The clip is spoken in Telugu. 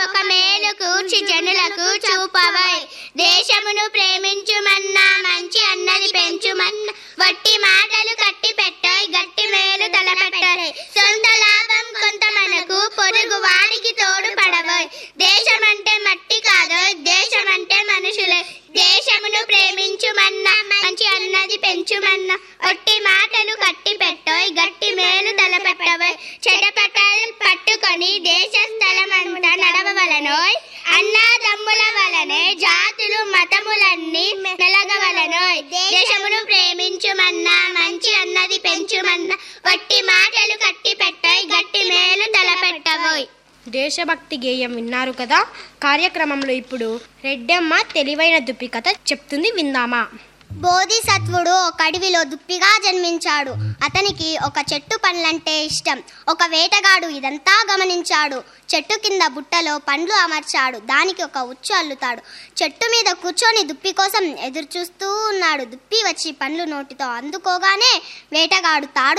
ఒక మేలు కూర్చి జనులకు చూపవై దేశమును ప్రేమించుమన్నా మంచి అన్నది పెంచుమన్నా వట్టి మాటలు కట్టి పెట్టోయ్ గట్టి మేలు తలపెట్టోయ్ సొంత లాభం కొంత మనకు పొరుగు వాడికి తోడు పడవోయ్ దేశమంటే మట్టి కాదోయ్ దేశమంటే మనుషులే దేశమును ప్రేమించుమన్నా మంచి అన్నది పెంచుమన్నా ఒట్టి మాటలు కట్టి పెట్టోయ్ గట్టి మేలు తలపెట్టవోయ్ చెడపటలు పట్టుకొని దేశ స్థలమంతా నడవవలనోయ్ అన్నాదమ్ముల వలనే జాతులు మతములన్నీ మెలగవలనోయ్ దేశమును ప్రేమించుమన్నా మంచి అన్నది పెంచుమన్నా వట్టి మాటలు కట్టి పెట్టోయ్ గట్టి మేలు తలపెట్టవోయ్ దేశభక్తి గేయం విన్నారు కదా కార్యక్రమంలో ఇప్పుడు రెడ్డమ్మ తెలివైన దుప్పి కథ చెప్తుంది విందామా బోధిసత్వుడు ఒక అడవిలో దుప్పిగా జన్మించాడు అతనికి ఒక చెట్టు పండ్లంటే ఇష్టం ఒక వేటగాడు ఇదంతా గమనించాడు చెట్టు కింద బుట్టలో పండ్లు అమర్చాడు దానికి ఒక ఉచ్చు అల్లుతాడు చెట్టు మీద కూర్చొని దుప్పి కోసం ఎదురు చూస్తూ ఉన్నాడు దుప్పి వచ్చి పండ్లు నోటితో అందుకోగానే వేటగాడు తాడు